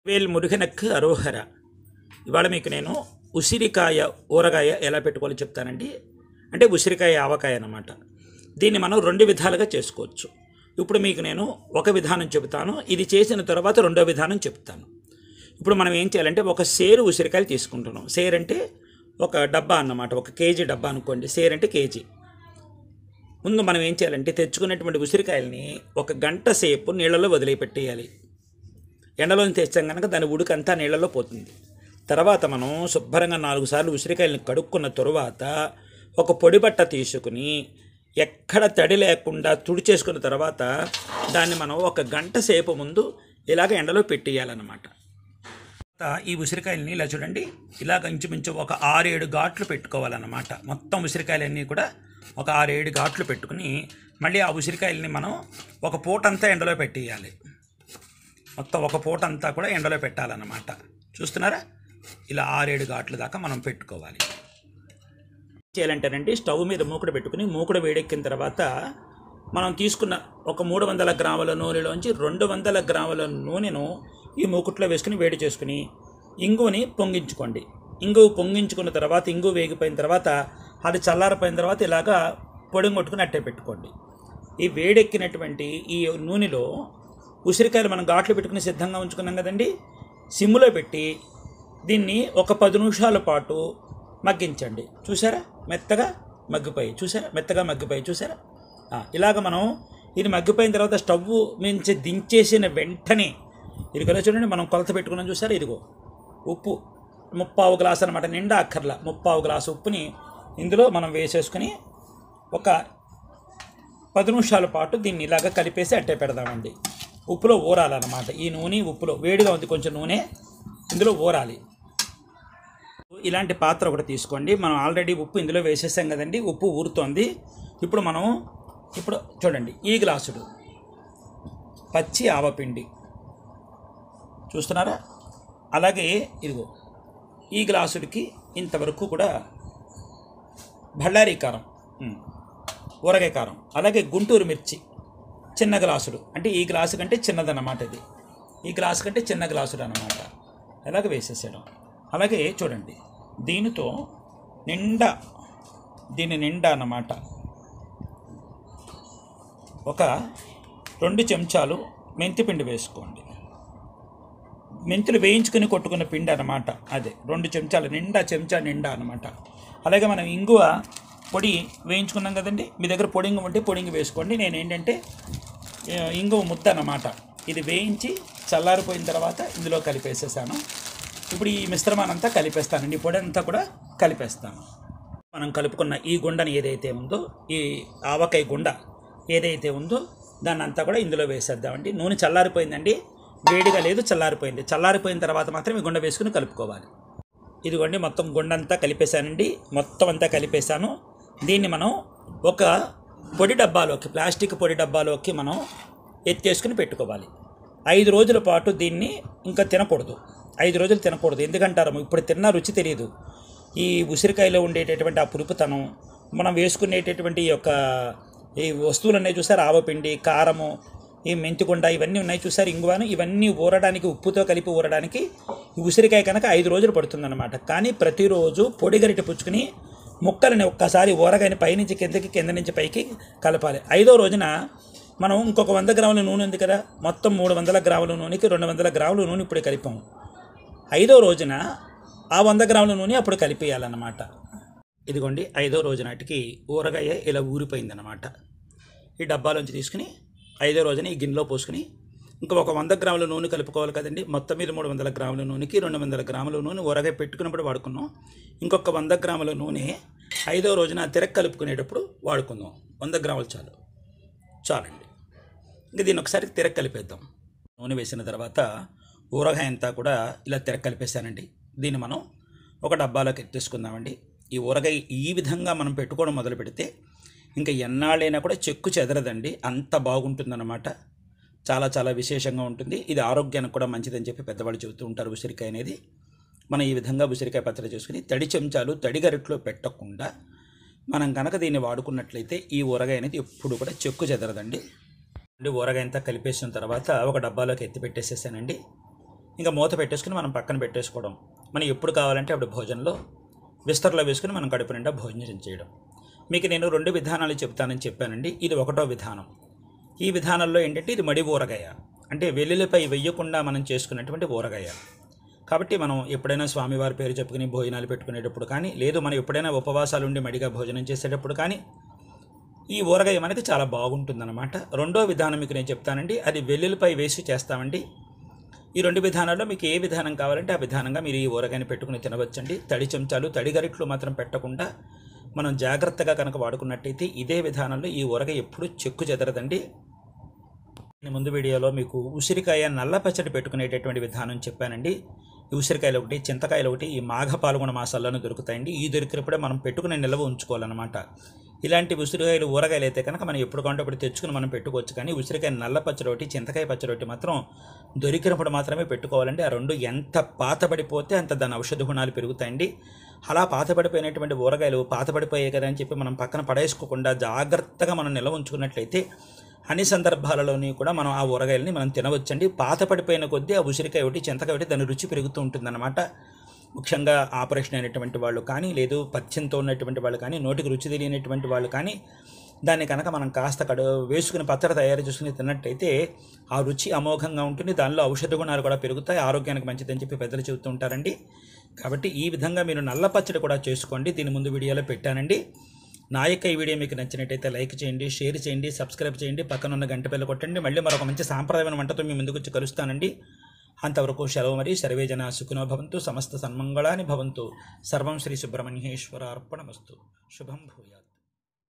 వేల్ మురుగనక్కు అరోహర ఇవాళ మీకు నేను ఉసిరికాయ ఊరగాయ ఎలా పెట్టుకోవాలో చెప్తానండి అంటే ఉసిరికాయ ఆవకాయ అన్నమాట దీన్ని మనం రెండు విధాలుగా చేసుకోవచ్చు ఇప్పుడు మీకు నేను ఒక విధానం చెబుతాను ఇది చేసిన తర్వాత రెండో విధానం చెప్తాను ఇప్పుడు మనం ఏం చేయాలంటే ఒక సేరు ఉసిరికాయలు తీసుకుంటున్నాం సేర్ అంటే ఒక డబ్బా అన్నమాట ఒక కేజీ డబ్బా అనుకోండి సేర్ అంటే కేజీ ముందు మనం ఏం చేయాలంటే తెచ్చుకున్నటువంటి ఉసిరికాయల్ని ఒక గంట సేపు నీళ్ళలో వదిలిపెట్టేయాలి ఎండలో తెచ్చాం కనుక దాని ఉడుకంతా నీళ్ళలో పోతుంది తర్వాత మనం శుభ్రంగా నాలుగు సార్లు ఉసిరికాయలను కడుక్కున్న తరువాత ఒక పొడి బట్ట తీసుకుని ఎక్కడ తడి లేకుండా తుడిచేసుకున్న తర్వాత దాన్ని మనం ఒక గంట సేపు ముందు ఇలాగ ఎండలో పెట్టేయాలన్నమాట తర్వాత ఈ ఉసిరికాయలని ఇలా చూడండి ఇలాగ ఇంచుమించు ఒక ఆరేడు ఘాట్లు పెట్టుకోవాలన్నమాట మొత్తం ఉసిరికాయలన్నీ కూడా ఒక ఆరేడు ఘాట్లు పెట్టుకుని మళ్ళీ ఆ ఉసిరికాయలని మనం ఒక పూట అంతా ఎండలో పెట్టేయాలి మొత్తం ఒక పూట అంతా కూడా ఎండలో పెట్టాలన్నమాట చూస్తున్నారా ఇలా ఆరేడు ఘాట్ల దాకా మనం పెట్టుకోవాలి చేయాలంటేనండి స్టవ్ మీద మూకుడు పెట్టుకుని మూకుడు వేడెక్కిన తర్వాత మనం తీసుకున్న ఒక మూడు వందల గ్రాముల నూనెలోంచి రెండు వందల గ్రాముల నూనెను ఈ మూకుట్లో వేసుకుని వేడి చేసుకుని ఇంగువని పొంగించుకోండి ఇంగువ పొంగించుకున్న తర్వాత ఇంగువ వేగిపోయిన తర్వాత అది చల్లారిపోయిన తర్వాత ఇలాగా పొడి కొట్టుకుని అట్టే పెట్టుకోండి ఈ వేడెక్కినటువంటి ఈ నూనెలో ఉసిరికాయలు మనం ఘాట్లు పెట్టుకుని సిద్ధంగా ఉంచుకున్నాం కదండి సిమ్లో పెట్టి దీన్ని ఒక పది నిమిషాల పాటు మగ్గించండి చూసారా మెత్తగా మగ్గిపోయి చూసారా మెత్తగా మగ్గిపోయి చూసారా ఆ, ఇలాగ మనం ఇది మగ్గిపోయిన తర్వాత స్టవ్ నుంచి దించేసిన వెంటనే ఇది కదా చూడండి మనం కొలత పెట్టుకున్నాం చూసారా ఇదిగో ఉప్పు ముప్పావు గ్లాస్ అనమాట నిండా అక్కర్లా ముప్పావు గ్లాసు ఉప్పుని ఇందులో మనం వేసేసుకుని ఒక పది నిమిషాల పాటు దీన్ని ఇలాగ కలిపేసి అట్టే పెడదామండి ఉప్పులో ఊరాలన్నమాట ఈ నూనె ఉప్పులో వేడిగా ఉంది కొంచెం నూనె ఇందులో ఊరాలి ఇలాంటి పాత్ర ఒకటి తీసుకోండి మనం ఆల్రెడీ ఉప్పు ఇందులో వేసేసాం కదండి ఉప్పు ఊరుతోంది ఇప్పుడు మనం ఇప్పుడు చూడండి ఈ గ్లాసుడు పచ్చి ఆవపిండి చూస్తున్నారా అలాగే ఇదిగో ఈ గ్లాసుడికి ఇంతవరకు కూడా బళ్ళారీ కారం ఉమ్, ఊరగాయ కారం అలాగే గుంటూరు మిర్చి చిన్న గ్లాసుడు అంటే ఈ గ్లాసు కంటే చిన్నదన్నమాట ఇది ఈ గ్లాసు కంటే చిన్న గ్లాసుడు అన్నమాట అలాగ వేసేసాడు అలాగే చూడండి దీనితో నిండా దీని నిండా అన్నమాట ఒక రెండు చెంచాలు మెంతిపిండి వేసుకోండి మెంతులు వేయించుకుని కొట్టుకున్న పిండి అనమాట అదే రెండు చెంచాలు నిండా చెంచా నిండా అనమాట అలాగే మనం ఇంగువ పొడి వేయించుకున్నాం కదండి మీ దగ్గర పొడింగు ఉంటే పొడింగు వేసుకోండి నేను ఏంటంటే ఆ, ఇంగువ ముద్ద అన్నమాట ఇది వేయించి చల్లారిపోయిన తర్వాత ఇందులో కలిపేసేసాను ఇప్పుడు ఈ మిశ్రమాన్ని అంతా కలిపేస్తానండి ఈ పొడి అంతా కూడా కలిపేస్తాను మనం కలుపుకున్న ఈ గుండని ఏదైతే ఉందో ఈ ఆవకాయ గుండ ఏదైతే ఉందో దాన్ని అంతా కూడా ఇందులో వేసేద్దామండి నూనె చల్లారిపోయిందండి వేడిగా లేదు చల్లారిపోయింది చల్లారిపోయిన తర్వాత మాత్రం ఈ గుండ వేసుకుని కలుపుకోవాలి ఇదిగోండి మొత్తం గుండంతా కలిపేశానండి మొత్తం అంతా కలిపేశాను దీన్ని మనం ఒక పొడి డబ్బాలోకి ప్లాస్టిక్ పొడి డబ్బాలోకి మనం ఎత్తేసుకుని పెట్టుకోవాలి ఐదు రోజుల పాటు దీన్ని ఇంకా తినకూడదు ఐదు రోజులు తినకూడదు ఎందుకంటారు ఇప్పుడు తిన్న రుచి తెలియదు ఈ ఉసిరికాయలో ఉండేటటువంటి ఆ పులుపుతనం మనం వేసుకునేటటువంటి ఈ యొక్క ఈ వస్తువులు ఉన్నాయి చూసారు ఆవపిండి కారము ఈ మెంతికొండ ఇవన్నీ ఉన్నాయి చూసారు ఇంగువాను ఇవన్నీ ఊరడానికి ఉప్పుతో కలిపి ఊరడానికి ఈ ఉసిరికాయ కనుక ఐదు రోజులు పడుతుందన్నమాట కానీ ప్రతిరోజు పొడి గరిటె పుచ్చుకుని ముక్కలని ఒక్కసారి ఊరగాయని పైనుంచి కిందకి కింద నుంచి పైకి కలపాలి ఐదో రోజున మనం ఇంకొక వంద గ్రాముల నూనె ఉంది కదా మొత్తం మూడు వందల గ్రాముల నూనెకి రెండు వందల గ్రాముల నూనె ఇప్పుడు కలిపాము ఐదో రోజున ఆ వంద గ్రాముల నూనె అప్పుడు కలిపేయాలన్నమాట ఇదిగోండి ఐదో రోజు నాటికి ఊరగాయ ఇలా ఊరిపోయిందన్నమాట ఈ డబ్బాలోంచి తీసుకుని ఐదో రోజున ఈ గిన్నెలో పోసుకుని ఇంకా ఒక వంద గ్రాముల నూనె కలుపుకోవాలి కదండి మొత్తం మీద మూడు వందల గ్రాముల నూనెకి రెండు వందల గ్రాముల నూనె ఊరగాయ పెట్టుకున్నప్పుడు వాడుకున్నాం ఇంకొక వంద గ్రాముల నూనె ఐదో రోజున తిరగ కలుపుకునేటప్పుడు వాడుకుందాం వంద గ్రాములు చాలు చాలండి ఇంకా దీన్ని ఒకసారి తిరగ కలిపేద్దాం నూనె వేసిన తర్వాత ఊరగాయ అంతా కూడా ఇలా తిరగ కలిపేసానండి దీన్ని మనం ఒక డబ్బాలోకి ఎత్తేసుకుందామండి ఈ ఊరగాయ ఈ విధంగా మనం పెట్టుకోవడం మొదలు పెడితే ఇంకా ఎన్నాళ్ళైనా కూడా చెక్కు చెదరదండి అంత బాగుంటుందన్నమాట చాలా చాలా విశేషంగా ఉంటుంది ఇది ఆరోగ్యానికి కూడా మంచిదని చెప్పి పెద్దవాళ్ళు చెబుతూ ఉంటారు ఉసిరికాయ అనేది మనం ఈ విధంగా ఉసిరికాయ పచ్చడి చేసుకుని తడి చెంచాలు తడి గరిట్లో పెట్టకుండా మనం కనుక దీన్ని వాడుకున్నట్లయితే ఈ ఊరగాయ అనేది ఎప్పుడు కూడా చెక్కు చెదరదండి అంటే ఊరగాయ అంతా కలిపేసిన తర్వాత ఒక డబ్బాలోకి ఎత్తి పెట్టేసేసానండి ఇంకా మూత పెట్టేసుకుని మనం పక్కన పెట్టేసుకోవడం మనం ఎప్పుడు కావాలంటే అప్పుడు భోజనంలో విస్తరలో వేసుకుని మనం కడుపు నిండా భోజనం చేయడం మీకు నేను రెండు విధానాలు చెప్తానని చెప్పానండి ఇది ఒకటో విధానం ఈ విధానంలో ఏంటంటే ఇది మడి ఊరగాయ అంటే వెల్లుల్లిపై వెయ్యకుండా మనం చేసుకున్నటువంటి ఊరగాయ కాబట్టి మనం ఎప్పుడైనా స్వామివారి పేరు చెప్పుకుని భోజనాలు పెట్టుకునేటప్పుడు కానీ లేదు మనం ఎప్పుడైనా ఉపవాసాలు ఉండి మడిగా భోజనం చేసేటప్పుడు కానీ ఈ ఊరగాయ మనకి చాలా బాగుంటుందన్నమాట రెండో విధానం మీకు నేను చెప్తానండి అది వెల్లుల్లిపై వేసి చేస్తామండి ఈ రెండు విధానాల్లో మీకు ఏ విధానం కావాలంటే ఆ విధానంగా మీరు ఈ ఊరగాయని పెట్టుకుని తినవచ్చండి తడి చెంచాలు తడి గరిట్లు మాత్రం పెట్టకుండా మనం జాగ్రత్తగా కనుక వాడుకున్నట్టయితే ఇదే విధానంలో ఈ ఊరగాయ ఎప్పుడూ చెక్కు చెదరదండి నేను ముందు వీడియోలో మీకు ఉసిరికాయ నల్ల పచ్చడి పెట్టుకునేటటువంటి విధానం చెప్పానండి ఈ ఉసిరికాయలు ఒకటి చింతకాయలు ఒకటి ఈ మాఘ పాల్గొన మాసాల్లోనే దొరుకుతాయండి ఈ దొరికినప్పుడే మనం పెట్టుకుని నిల్వ ఉంచుకోవాలన్నమాట ఇలాంటి ఉసిరికాయలు ఊరగాయలు అయితే కనుక మనం ఎప్పుడు కావాలంటే అప్పుడు తెచ్చుకుని మనం పెట్టుకోవచ్చు కానీ ఉసిరికాయ నల్ల పచ్చడి ఒకటి చింతకాయ పచ్చడి ఒకటి మాత్రం దొరికినప్పుడు మాత్రమే పెట్టుకోవాలండి ఆ రెండు ఎంత పాతబడిపోతే అంత దాని ఔషధ గుణాలు పెరుగుతాయండి అలా పాతబడిపోయినటువంటి ఊరగాయలు పాతబడిపోయాయి కదా అని చెప్పి మనం పక్కన పడేసుకోకుండా జాగ్రత్తగా మనం నిల్వ ఉంచుకున్నట్లయితే అన్ని సందర్భాలలోని కూడా మనం ఆ ఊరగాయలని మనం తినవచ్చండి పాత పడిపోయిన కొద్దీ ఆ ఉసిరికాయ ఒకటి చింతకాయ ఒకటి దాని రుచి పెరుగుతూ ఉంటుందన్నమాట ముఖ్యంగా ఆపరేషన్ అయినటువంటి వాళ్ళు కానీ లేదు పథ్యంతో ఉన్నటువంటి వాళ్ళు కానీ నోటికి రుచి తెలియనటువంటి వాళ్ళు కానీ దాన్ని కనుక మనం కాస్త కడు వేసుకుని పచ్చడి తయారు చేసుకుని తిన్నట్టయితే ఆ రుచి అమోఘంగా ఉంటుంది దానిలో ఔషధ గుణాలు కూడా పెరుగుతాయి ఆరోగ్యానికి మంచిదని చెప్పి పెద్దలు చెబుతూ ఉంటారండి కాబట్టి ఈ విధంగా మీరు నల్ల పచ్చడి కూడా చేసుకోండి దీని ముందు వీడియోలో పెట్టానండి నా యొక్క ఈ వీడియో మీకు నచ్చినట్టయితే లైక్ చేయండి షేర్ చేయండి సబ్స్క్రైబ్ చేయండి పక్కన ఉన్న గంట పిల్ల కొట్టండి మళ్ళీ మరొక మంచి సాంప్రదాయమైన వంటతో మీ ముందుకు వచ్చి కలుస్తానండి అంతవరకు సెలవు మరి సర్వే జన సుఖినో భవంతు సమస్త సన్మంగళాని భవంతు సర్వం శ్రీ సుబ్రహ్మణ్యేశ్వర అర్పణమస్తు శుభం భూయాత్